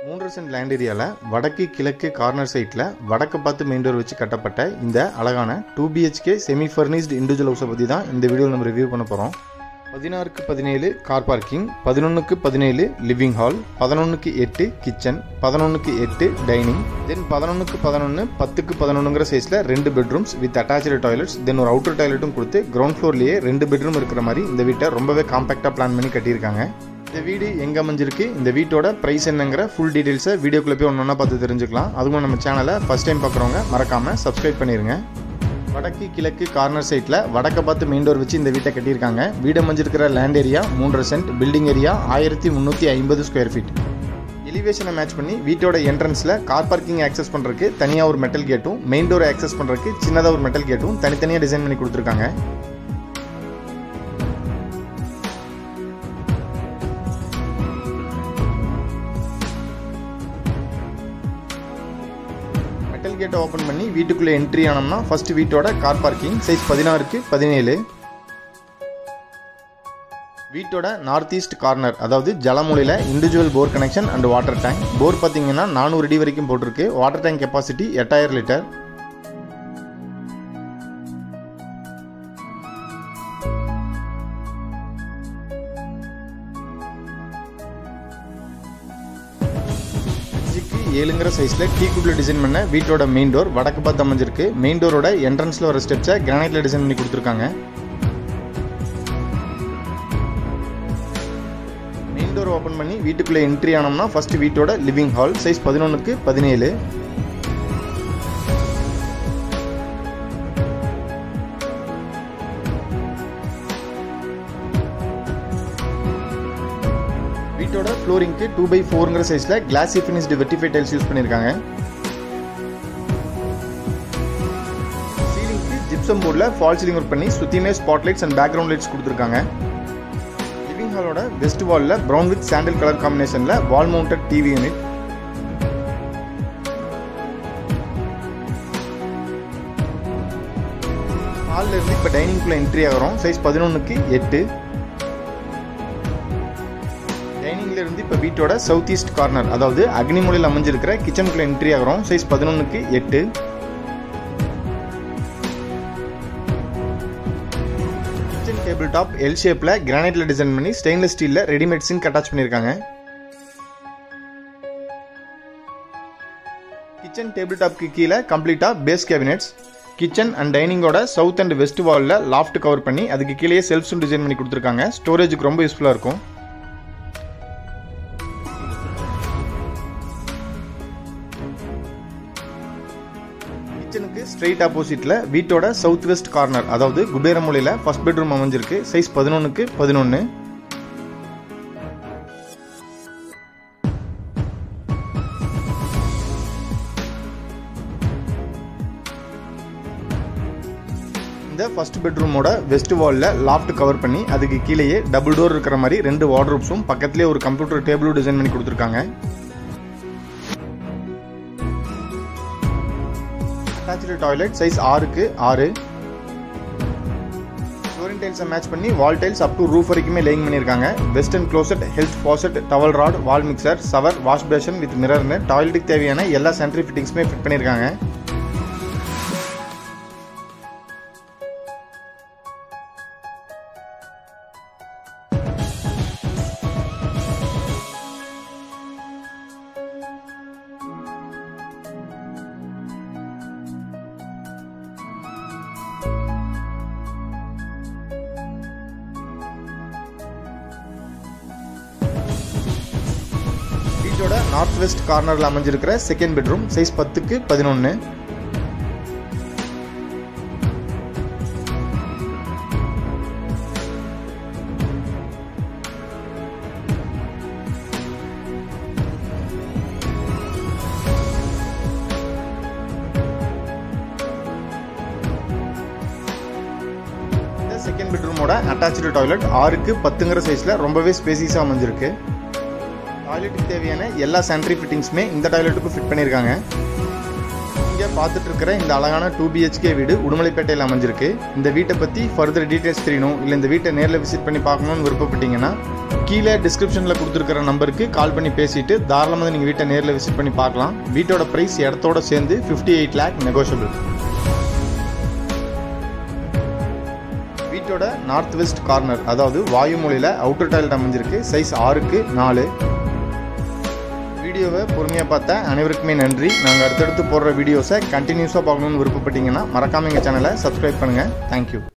மூன்று cent land ஏரியாவில் வடக்கு கிழக்கு கார்னர் சைட்டில் வடக்கு பார்த்து மெயின் டோர் வச்சு கட்டப்பட்ட இந்த அழகான two BHK semi furnished individual ஹவுஸை பற்றி தான் இந்த வீடியோவில் நம்ம ரிவ்யூ பண்ண போகிறோம் பதினாறுக்கு பதினேழு கார் பார்க்கிங் பதினொன்றுக்கு பதினேழு லிவிங் ஹால் பதினொன்றுக்கு எட்டு கிச்சன் பதினொன்றுக்கு எட்டு டைனிங் தென் பதினொன்றுக்கு பதினொன்று பத்துக்கு பதினொன்றுங்கிற சைஸில் ரெண்டு bedrooms with attach toilets then ஒரு அவுட்டர் டாய்லெட்டும் கொடுத்து கிரவுண்ட் ஃப்ளோர்லேயே ரெண்டு பெட்ரூம் இருக்கிற மாதிரி இந்த வீட்டை ரொம்பவே காம்பேக்டாக பிளான் பண்ணி கட்டியிருக்காங்க இந்த வீடு எங்கே அமைஞ்சிருக்கு இந்த வீட்டோட ப்ரைஸ் என்னங்கிற ஃபுல் டீட்டெயில்ஸை வீடியோக்குள்ளே போய் ஒன்று ஒன்றா பார்த்து தெரிஞ்சுக்கலாம் அதுவும் நம்ம சேனலை ஃபஸ்ட் டைம் பார்க்குறவங்க மறக்காமல் சப்ஸ்கிரைப் பண்ணிடுங்க வடக்கு கிழக்கு கார்னர் சைட்டில் வடக்க பார்த்து மெயின் டோர் வச்சு இந்த வீட்டை கட்டியிருக்காங்க வீடு அமைஞ்சிருக்கிற லேண்ட் ஏரியா மூன்றரை சென்ட் பில்டிங் ஏரியா ஆயிரத்தி முந்நூற்றி ஐம்பது ஸ்கொயர் ஃபீட் எலிவேஷனை மேட்ச் பண்ணி வீட்டோட என்ட்ரன்ஸில் கார் பார்க்கிங் ஆக்சஸ் பண்ணுறதுக்கு தனியாக ஒரு மெட்டல் கேட்டும் மெயின் டோரை ஆக்சஸ் பண்ணுறதுக்கு சின்னதாக ஒரு மெட்டல் கேட்டும் தனித்தனியாக டிசைன் பண்ணி கொடுத்துருக்காங்க மெட்டல் கேட்டை ஓப்பன் பண்ணி வீட்டுக்குள்ளே என்ட்ரி ஆனோம்னா ஃபர்ஸ்ட் வீட்டோட கார் பார்க்கிங் சைஸ் பதினாறுக்கு பதினேழு வீட்டோட நார்த் ஈஸ்ட் கார்னர் அதாவது ஜலமூலையில் individual bore connection and water tank bore பார்த்தீங்கன்னா நானூறு அடி வரைக்கும் போட்டிருக்கு வாட்டர் டேங்க் கெப்பாசிட்டி எட்டாயிரம் லிட்டர் அஞ்சுக்கு ஏழுங்கிற சைஸில் டீ குட்டில் டிசைன் பண்ண வீட்டோட மெயின் டோர் வடக்கு பார்த்து அமைஞ்சிருக்கு மெயின் டோரோட என்ட்ரன்ஸில் வர ஸ்டெப்ஸை கிரானைட்டில் டிசைன் பண்ணி கொடுத்துருக்காங்க மெயின் டோர் ஓப்பன் பண்ணி வீட்டுக்குள்ளே என்ட்ரி ஆனோம்னா ஃபர்ஸ்ட் வீட்டோட லிவிங் ஹால் சைஸ் பதினொன்றுக்கு பதினேழு வீட்டோட ஃப்ளோரிங்க்கு டூ பை ஃபோருங்கிற சைஸில் classy finished vitrified tiles use பண்ணியிருக்காங்க சீலிங்க்கு ஜிப்சம் போர்டில் ஃபால் சீலிங் ஒர்க் பண்ணி சுற்றியுமே spot lights and background lights கொடுத்துருக்காங்க லிவிங் ஹாலோட வெஸ்ட் வாலில் ப்ரௌன் வித் சாண்டில் கலர் காம்பினேஷனில் வால் மவுண்டட் டிவி யூனிட் ஹாலில் இருந்து இப்போ டைனிங்குள்ளே என்ட்ரி ஆகிறோம் சைஸ் பதினொன்றுக்கு எட்டு டைனிங்ல இருந்து இப்போ வீட்டோட சவுத் ஈஸ்ட் கார்னர் அதாவது அக்னிமூலையில் அமைஞ்சிருக்கிற கிச்சனுக்குள்ள என்ட்ரி ஆகிறோம் சைஸ் பதினொன்றுக்கு எட்டு கிச்சன் டேபிள் டாப் எல் ஷேப்பில் கிரானைட்ல டிசைன் பண்ணி ஸ்டெயின்லெஸ் ஸ்டீலில் ரெடிமேட் சிங்க் அட்டாச் பண்ணியிருக்காங்க கிச்சன் டேபிள் டாப்க்கு கீழே கம்ப்ளீட்டாக பேஸ் கேபினெட்ஸ் கிச்சன் அண்ட் டைனிங்கோட சவுத் அண்ட் வெஸ்ட் வாலில் லாஃப்ட் கவர் பண்ணி அதுக்கு கீழே செல்ஃப்ஸும் டிசைன் பண்ணி கொடுத்துருக்காங்க ஸ்டோரேஜுக்கு ரொம்ப யூஸ்ஃபுல்லாக இருக்கும் கிச்சனுக்கு ஸ்ட்ரெயிட் ஆப்போசிட்ல வீட்டோட சவுத் வெஸ்ட் கார்னர் அதாவது குபேர மூலையில ஃபர்ஸ்ட் பெட்ரூம் அமைஞ்சிருக்கு சைஸ் பதினொன்னுக்கு பதினொன்று இந்த ஃபர்ஸ்ட் பெட்ரூமோட வெஸ்ட் வாலில் லாஃப்ட் கவர் பண்ணி அதுக்கு கீழேயே டபுள் டோர் இருக்கிற மாதிரி ரெண்டு வார்ட்ரூப்ஸும் பக்கத்துலேயே ஒரு கம்ப்யூட்டர் டேபிளும் டிசைன் பண்ணி கொடுத்துருக்காங்க அட்டாச்சு டாய்லெட் சைஸ் ஆறுக்கு ஆறு ஃப்ளோரிங் டைல்ஸை மேட்ச் பண்ணி wall tiles up to roof வரைக்குமே லேயிங் பண்ணியிருக்காங்க western closet health faucet towel rod wall mixer shower wash basin with மிரர்னு டாய்லெட்டுக்கு தேவையான எல்லா சென்ட்ரி ஃபிட்டிங்ஸுமே ஃபிட் பண்ணியிருக்காங்க வீட்டோட நார்த் வெஸ்ட் கார்னரில் அமைஞ்சிருக்கிற செகண்ட் பெட்ரூம் சைஸ் பத்துக்கு பதினொன்று செகண்ட் பெட்ரூமோட அட்டாச்சு டாய்லெட் ஆறுக்கு பத்துங்கிற சைஸில் ரொம்பவே ஸ்பேசிஸாக அமைஞ்சிருக்கு டாய்லெட்டுக்கு தேவையான எல்லா சானிட்டரி ஃபிட்டிங்ஸுமே இந்த டாய்லெட்டுக்கும் ஃபிட் பண்ணியிருக்காங்க நீங்கள் பார்த்துட்டு இருக்கிற இந்த அழகான டூ பிஹெச்கே வீடு உடுமலைப்பேட்டையில் அமைஞ்சிருக்கு இந்த வீட்டை பற்றி ஃபர்தர் டீட்டெயில்ஸ் தெரியணும் இல்லை இந்த வீட்டை நேரில் விசிட் பண்ணி பார்க்கணும்னு விருப்பப்பட்டீங்கன்னா கீழே டிஸ்கிரிப்ஷனில் கொடுத்துருக்கிற நம்பருக்கு கால் பண்ணி பேசிட்டு தாராளமாக நீங்கள் வீட்டை நேரில் விசிட் பண்ணி பார்க்கலாம் வீட்டோட ப்ரைஸ் இடத்தோட சேர்ந்து ஃபிஃப்டி எயிட் லேக் நெகோஷியபிள் வீட்டோட நார்த் வெஸ்ட் கார்னர் அதாவது வாயு மூலையில் அவுட்டர் டாய்லெட் அமைஞ்சிருக்கு சைஸ் ஆறுக்கு நாலு வீடியோவை பொறுமையாக பார்த்த அனைவருக்குமே நன்றி நாங்கள் அடுத்தடுத்து போடுற வீடியோஸை கண்டினியூஸாக பார்க்கணுன்னு விருப்பப்பட்டீங்கன்னா மறக்காம எங்கள் சேனலை சப்ஸ்கிரைப் பண்ணுங்கள் தேங்க்யூ